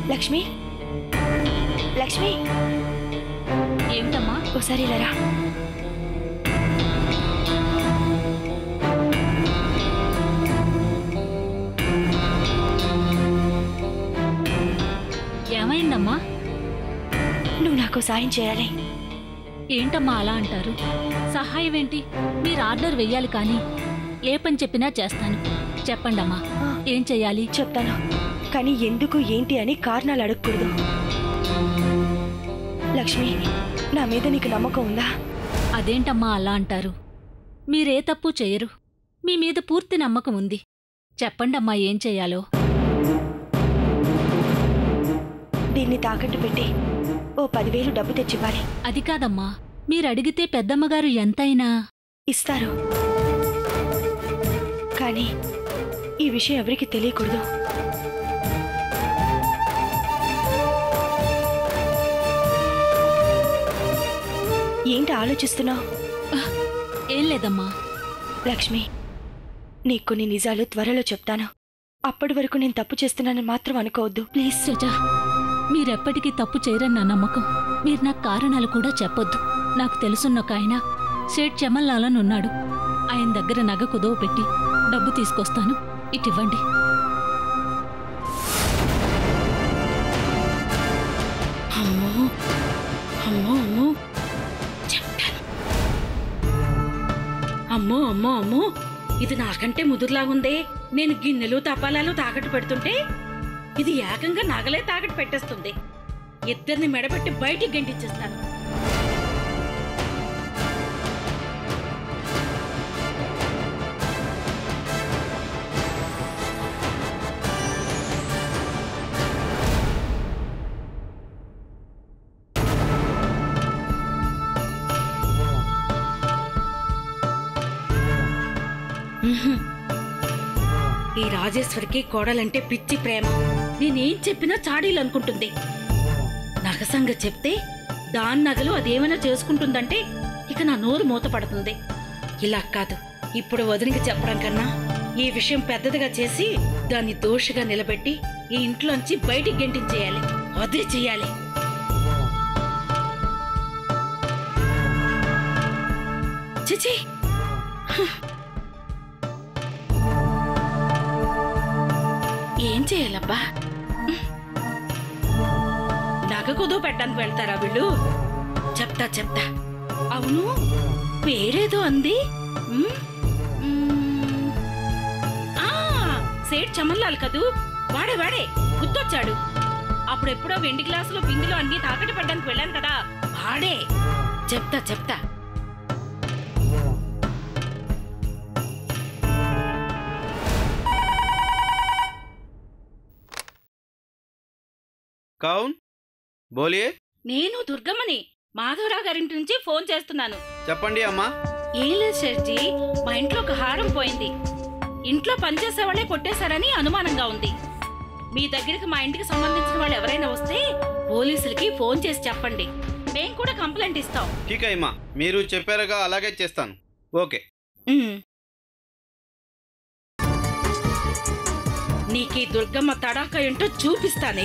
లక్ష్మి లక్ష్మి ఏమిటమ్మా ఓసారి ఇలా రా ఏమైందమ్మా నువ్వు నాకు సాయం చేయాలి ఏంటమ్మా అలా అంటారు సహాయం ఏంటి మీరు ఆర్డర్ వెయ్యాలి కానీ ఏ పని చెప్పినా చేస్తాను చెప్పండమ్మా ఆ. ఏం చెయ్యాలి చెప్తాను కానీ ఎందుకు ఏంటి అని కారణాలు అడగకూడదు లక్ష్మి నా మీద నీకు నమ్మకం ఉందా అదేంటమ్మా అలా అంటారు మీరే తప్పు చెయ్యరు మీ మీద పూర్తి నమ్మకం ఉంది చెప్పండమ్మా ఏం చెయ్యాలో దీన్ని తాకట్టు పెట్టి ఓ పదివేలు డబ్బు తెచ్చివ్వాలి అది కాదమ్మా మీరడిగితే పెద్దమ్మగారు ఎంతైనా ఇస్తారు కానీ ఈ విషయం ఎవరికి తెలియకూడదు ఏంటి ఆలోచిస్తున్నావు ఏం లేదమ్మా లక్ష్మి నీకు కొన్ని నిజాలు త్వరలో చెప్తాను అప్పటి వరకు నేను తప్పు చేస్తున్నానని మాత్రం అనుకోవద్దు ప్లీజ్ సుజా మీరెప్పటికీ తప్పు చేయరని నా నమ్మకం మీరు నాకు కారణాలు కూడా చెప్పొద్దు నాకు తెలుసున్న ఒక ఆయన సేట్ చెమల్లాలని ఉన్నాడు ఆయన దగ్గర నగ కుదవ పెట్టి డబ్బు తీసుకొస్తాను ఇటివ్వండి అమ్మో అమ్మో అమ్మో చెప్తాను అమ్మో అమ్మో అమ్మో ఇది నాకంటే ముదురులాగుందే నేను గిన్నెలు తపాలాలు తాకట్టు పెడుతుంటే ఇది ఏకంగా నగలే తాకట్టు పెట్టేస్తుంది ఇద్దరిని మెడపెట్టి బయటికి గంటించేస్తాను ఉహుం. ఈ రాజేశ్వరికి కోడలంటే పిచ్చి ప్రేమ నేనేం చెప్పినా చాడీలు అనుకుంటుంది నగసంగ చెప్తే దాని నగలు అదేమైనా చేసుకుంటుందంటే ఇక నా నోరు మూతపడుతుంది ఇలా కాదు ఇప్పుడు వదినికి చెప్పడం కన్నా ఈ విషయం పెద్దదిగా చేసి దాన్ని దోషిగా నిలబెట్టి ఈ ఇంట్లోంచి బయటికి గెంటించేయాలి అదే చెయ్యాలి చిచి ఏం చేయాలబ్బా నగ కుదువు పెట్టడానికి వెళ్తారా వీళ్ళు చెప్తా చెప్తా అవును పేరేదో అంది ఉమ్, ఉమ్, ఆ, సేట్ చమన్లాల్ కదూ వాడే వాడే గుర్తొచ్చాడు అప్పుడెప్పుడో వెండి గ్లాసులో బిందులో అన్ని తాకట్టు పెట్టడానికి వెళ్ళాను కదా వాడే చెప్తా చెప్తా కౌన్ బోలియే నేను దుర్గమ్మని మాధవరావు గారింటి నుంచి ఫోన్ చేస్తున్నాను చెప్పండి అమ్మా ఏం లేదు శర్జీ మా ఇంట్లో ఒక హారం పోయింది ఇంట్లో పనిచేసే వాళ్ళే కొట్టేశారని అనుమానంగా ఉంది మీ దగ్గరికి మా ఇంటికి సంబంధించిన వాళ్ళు ఎవరైనా వస్తే పోలీసులకి ఫోన్ చేసి చెప్పండి మేం కూడా కంప్లైంట్ ఇస్తాం ఠీక్ అమ్మా మీరు చెప్పారుగా అలాగే చేస్తాను ఓకే ఉమ్. నీకీ దుర్గమ్మ తడాక ఏంటో చూపిస్తానే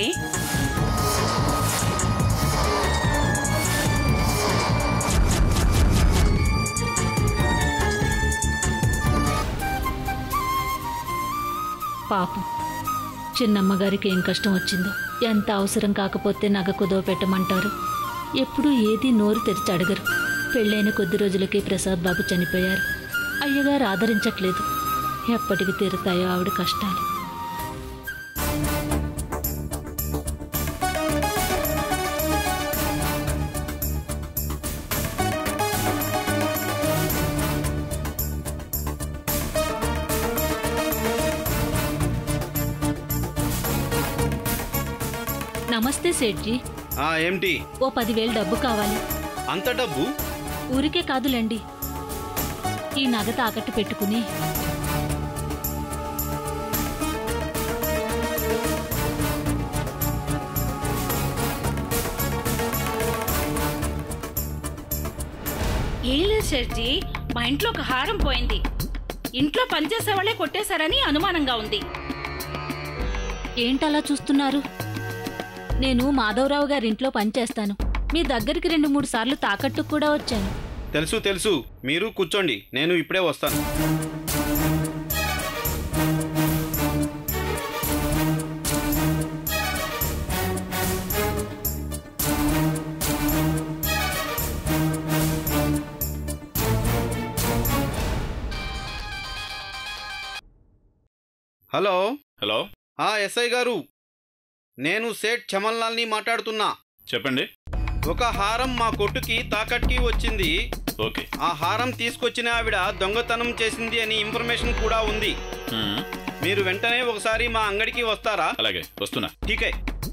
పాపం చిన్నమ్మగారికి ఏం కష్టం వచ్చిందో ఎంత అవసరం కాకపోతే నగ కుదవ పెట్టమంటారు ఎప్పుడూ ఏది నోరు తెరిచి అడగరు పెళ్ళైన కొద్ది రోజులకి ప్రసాద్ బాబు చనిపోయారు అయ్యగారు ఆదరించట్లేదు ఎప్పటికి తీరుతాయో ఆవిడ కష్టాలు నమస్తే సేట్జీ ఆ ఏమిటి ఓ పదివేలు డబ్బు కావాలి అంత డబ్బు ఊరికే కాదులేండి ఈ నగ తాకట్టు పెట్టుకుని ఏం లేదు షర్జీ మా ఇంట్లో ఒక హారం పోయింది ఇంట్లో పనిచేసే వాళ్ళే కొట్టేశారని అనుమానంగా ఉంది ఏంటలా చూస్తున్నారు నేను మాధవరావు గారి ఇంట్లో పనిచేస్తాను మీ దగ్గరికి రెండు మూడు సార్లు తాకట్టుకు కూడా వచ్చాను తెలుసు తెలుసు మీరు కూర్చోండి నేను ఇప్పుడే వస్తాను హలో హలో ఆ ఎస్ఐ గారు నేను సేట్ చమన్లాల్ని మాట్లాడుతున్నా చెప్పండి ఒక హారం మా కొట్టుకి తాకట్కి వచ్చింది ఓకే ఆ హారం తీసుకొచ్చిన ఆవిడ దొంగతనం చేసింది అని ఇన్ఫర్మేషన్ కూడా ఉంది మ్మ్. మీరు వెంటనే ఒకసారి మా అంగడికి వస్తారా అలాగే వస్తున్నా ఠీకే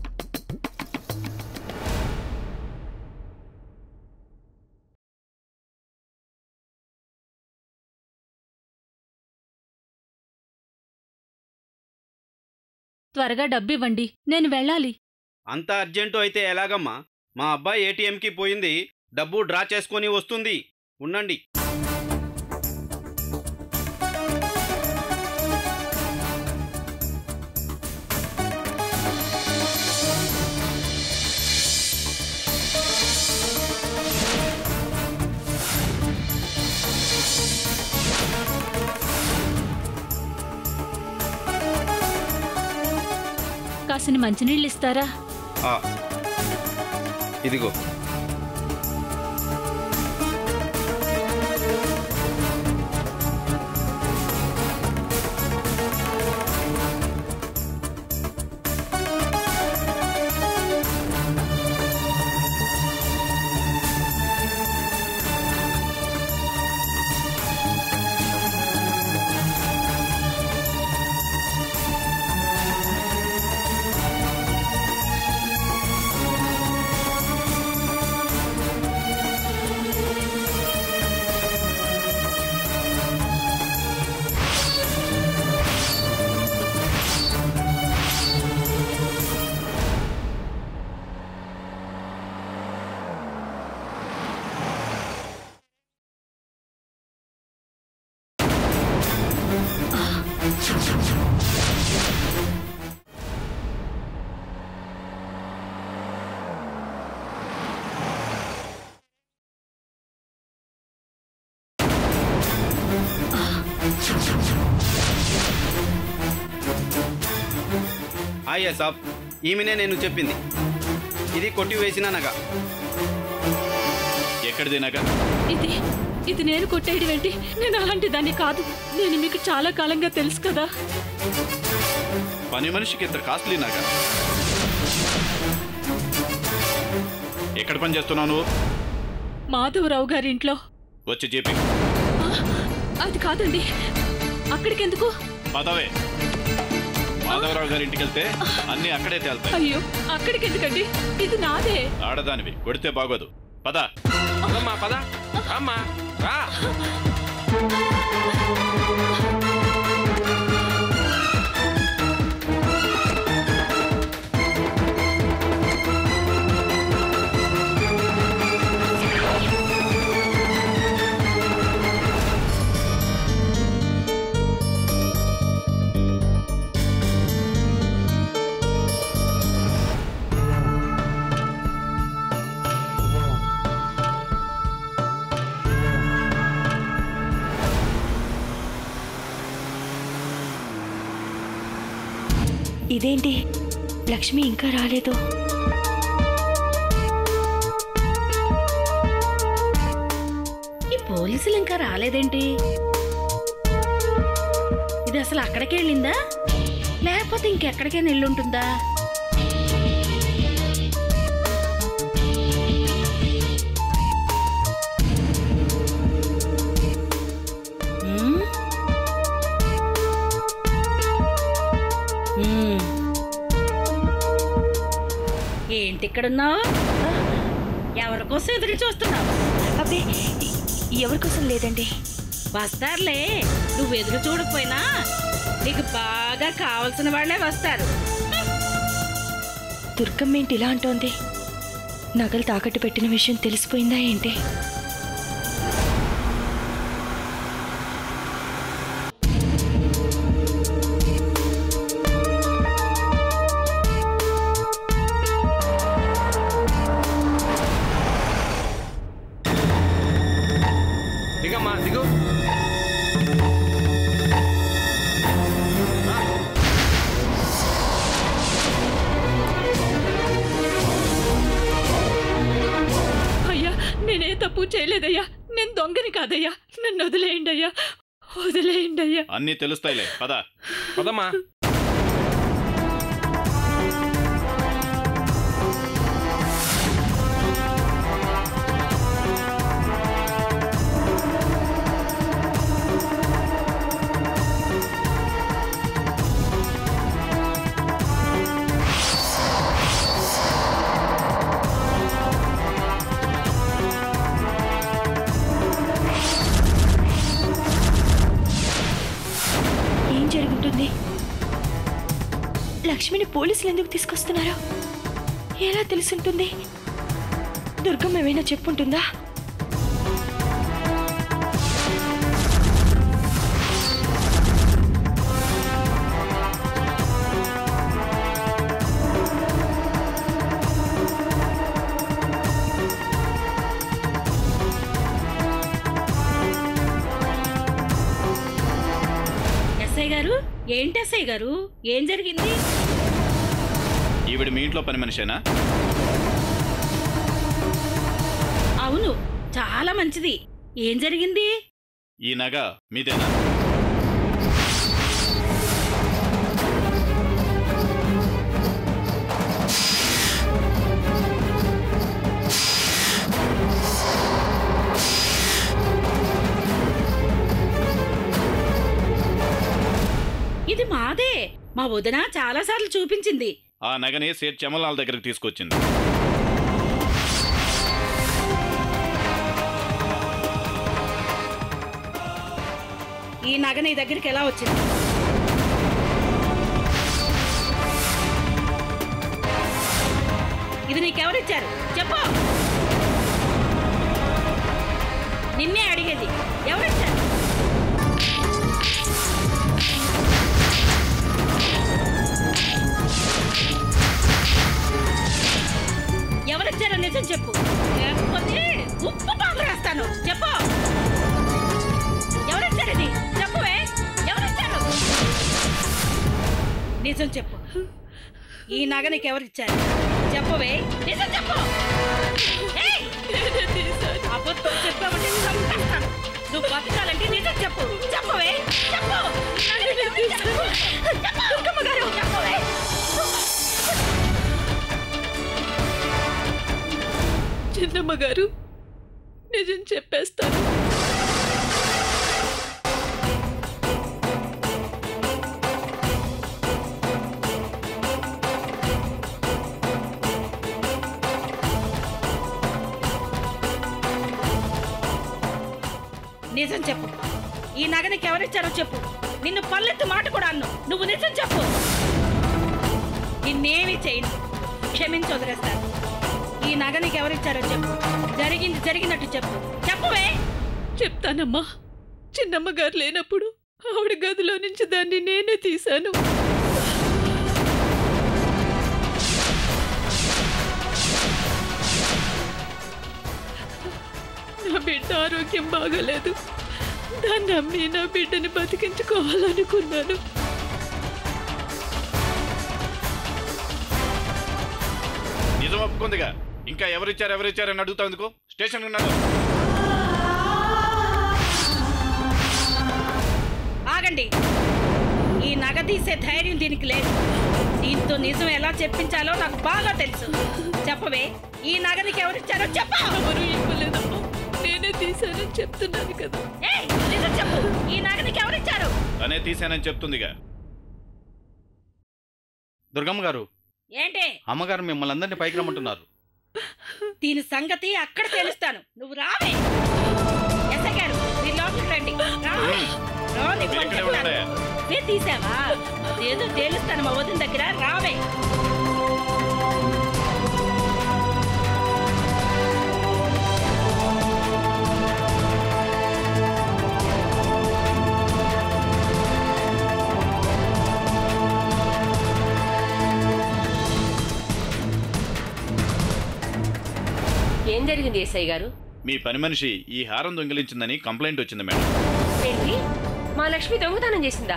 త్వరగా డబ్బివ్వండి నేను వెళ్ళాలి అంత అర్జెంటు అయితే ఎలాగమ్మా మా అబ్బాయి ఏటీఎంకి పోయింది డబ్బు డ్రా చేసుకొని వస్తుంది ఉండండి కాసిని మంచినీళ్ళు ఇస్తారా ఆ, ఇదిగో ఆయా సాబ్ ఈమెనే నేను చెప్పింది ఇది కొట్టి వేసిన నగ ఎక్కడిది నగ ఇది ఇది నేను కొట్టేయడం ఏంటి నేను అలాంటి దాన్ని కాదు నేను మీకు చాలా కాలంగా తెలుసు కదా పని మనిషికి ఇంత కాస్ట్లీ నగ ఎక్కడ పని చేస్తున్నావు నువ్వు మాధవరావు గారి ఇంట్లో వచ్చి చెప్పి ఆ, అది కాదండి అక్కడికి ఎందుకు పదవే మాధవరావు గారి ఇంటికి వెళ్తే అన్నీ అక్కడే తేల్తాయి అయ్యో అక్కడికి ఎందుకండి ఇది నాదే ఆడదానివి కొడితే బాగోదు పద అమ్మా పద అమ్మా రా ఇదేంటి లక్ష్మి ఇంకా రాలేదు ఈ పోలీసులు ఇంకా రాలేదేంటి ఇది అసలు అక్కడికే వెళ్ళిందా లేకపోతే ఇంకెక్కడికైనా వెళ్ళుంటుందా ఉమ్. ఉమ్. ఏంటి ఇక్కడున్నావు ఎవరి కోసం ఎదురు చూస్తున్నావు అబ్బే ఎ- ఎవరి కోసం లేదండి వస్తారులే నువ్వు ఎదురు చూడకపోయినా నీకు బాగా కావలసిన వాళ్ళే వస్తారు దుర్గమ్మ ఏంటి ఇలా అంటోంది నగలు తాకట్టు పెట్టిన విషయం తెలిసిపోయిందా ఏంటి చేయలేదయ్యా నేను దొంగని కాదయ్యా నన్ను వదిలేయండి అయ్యా వదిలేయండి అయ్యా అన్నీ తెలుస్తాయిలే పద పదమ్మా ఏం జరుగుతుంది లక్ష్మిని పోలీసులు ఎందుకు తీసుకొస్తున్నారు ఎలా తెలుసుంటుంది దుర్గమ్మ ఏమైనా చెప్పుంటుందా ఎస్ఐ గారు ఏంటి ఎస్ఐ గారు ఏం జరిగింది ఈవిడ మీ ఇంట్లో పని మనిషేనా అవును చాలా మంచిది ఏం జరిగింది ఈ నగ మీదేనా ఇది మాదే మా వదిన చాలాసార్లు చూపించింది ఆ నగని సేట్ చెమలాల దగ్గరికి తీసుకొచ్చింది ఈ నగ నీ దగ్గరికి ఎలా వచ్చింది ఇది నీకెవరిచ్చారు చెప్పు నిన్నే అడిగేది ఎవరిచ్చారు ఎవరిచ్చారో నిజం చెప్పు లేకపోతే ఉప్పు పాలు రాస్తాను చెప్పు ఎవరిచ్చారు ఇది చెప్పువే ఎవరిచ్చారు నిజం చెప్పు ఈ నగ నీకు ఎవరిచ్చారు చెప్పవే నిజం చెప్పు ఏయ్! అబద్ధం చెప్పావంటే చంపేస్తాను నువ్వు బతకాలంటే నిజం చెప్పు చెప్పవే చెప్పు ఈ నగ నీకు ఎవరిచ్చారు? చెప్పు! దుర్గమ్మ గారు చెప్పవే చిన్నమ్మ గారు నిజం చెప్పేస్తాను నిజం చెప్పు ఈ నగ నీకు ఎవరిచ్చారో చెప్పు నిన్ను పల్లెత్తు మాట కూడా అన్ను నువ్వు నిజం చెప్పు నిన్నేమీ చేయను క్షమించి వదిలేస్తాను ఈ నగ నీకు ఎవరిచ్చారో చెప్పు జరిగింది జరిగినట్టు చెప్పు చెప్పువే చెప్తానమ్మా చిన్నమ్మ గారు లేనప్పుడు ఆవిడ గదిలో నుంచి దాన్ని నేనే తీశాను నా బిడ్డ ఆరోగ్యం బాగలేదు దాన్ని అమ్మి నా బిడ్డని బతికించుకోవాలనుకున్నాను నిజం ఒప్పుకుందిగా ఇంకా ఎవరిచ్చారు ఎవరిచ్చారని అడుగుతా ఎందుకు స్టేషన్ ఉన్నాడు ఆగండి ఈ నగ తీసే ధైర్యం దీనికి లేదు దీంతో నిజం ఎలా చెప్పించాలో నాకు బాగా తెలుసు చెప్పవే ఈ నగ నీకు ఎవరిచ్చారో చెప్పు ఎవరు ఇవ్వలేదమ్మా నేనే తీశానని చెప్తున్నాను కదా ఏయ్, నిజం చెప్పు ఈ నగ నీకు ఎవరిచ్చారు తనే తీశానని చెప్తుందిగా దుర్గమ్మ గారు ఏంటి అమ్మగారు మిమ్మల్ని అందరినీ పైకి రమ్మంటున్నారు దీని సంగతి అక్కడ తెలుస్తాను నువ్వు రావే ఎస్ఐ గారు మీరు లోపలికి రండి రావే. రా, నీకు మీరు ఇక్కడే చెప్తాను. ఉండండి. మీరు తీసావా అదేదో తేలుస్తాను మా వదిన దగ్గర రావే ఏం జరిగింది ఎస్ఐ గారు మీ పని మనిషి ఈ హారం దొంగిలించిందని కంప్లైంట్ వచ్చింది మేడం ఏంటి మా లక్ష్మి దొంగతనం చేసిందా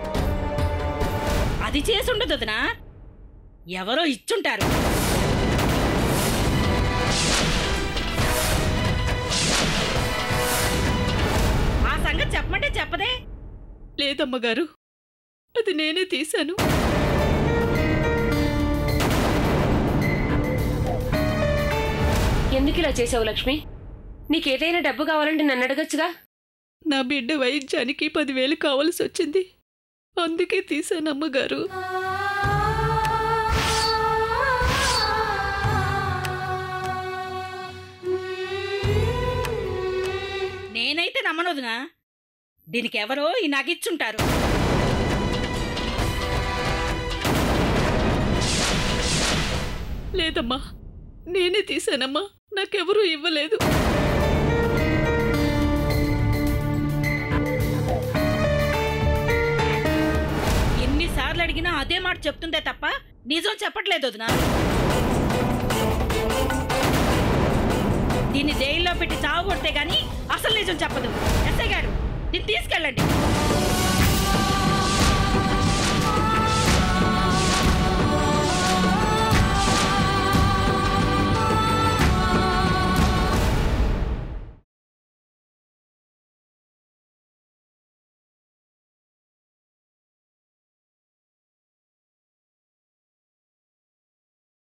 అది చేసి ఉండదు వదినా ఎవరో ఇచ్చుంటారు చెప్పమంటే చెప్పదే లేదమ్మగారు అది నేనే తీశాను ఎందుకు ఇలా చేసావు లక్ష్మి నీకేదైనా డబ్బు కావాలంటే నన్ను అడగచ్చుగా నా బిడ్డ వైద్యానికి పదివేలు కావలసి వచ్చింది అందుకే తీశాను అమ్మగారు నేనైతే నమ్మనొదునా దీనికి ఎవరో ఈ నగిచ్చుంటారు లేదమ్మా నేనే తీశానమ్మా నాకెవరూ ఇవ్వలేదు ఎన్నిసార్లు అడిగినా అదే మాట చెప్తుందే తప్ప నిజం చెప్పట్లేదు వదినా దీన్ని జైల్లో పెట్టి చావు కొడితే గాని అసలు నిజం చెప్పదు ఎస్ఐ గారు దీన్ని తీసుకెళ్ళండి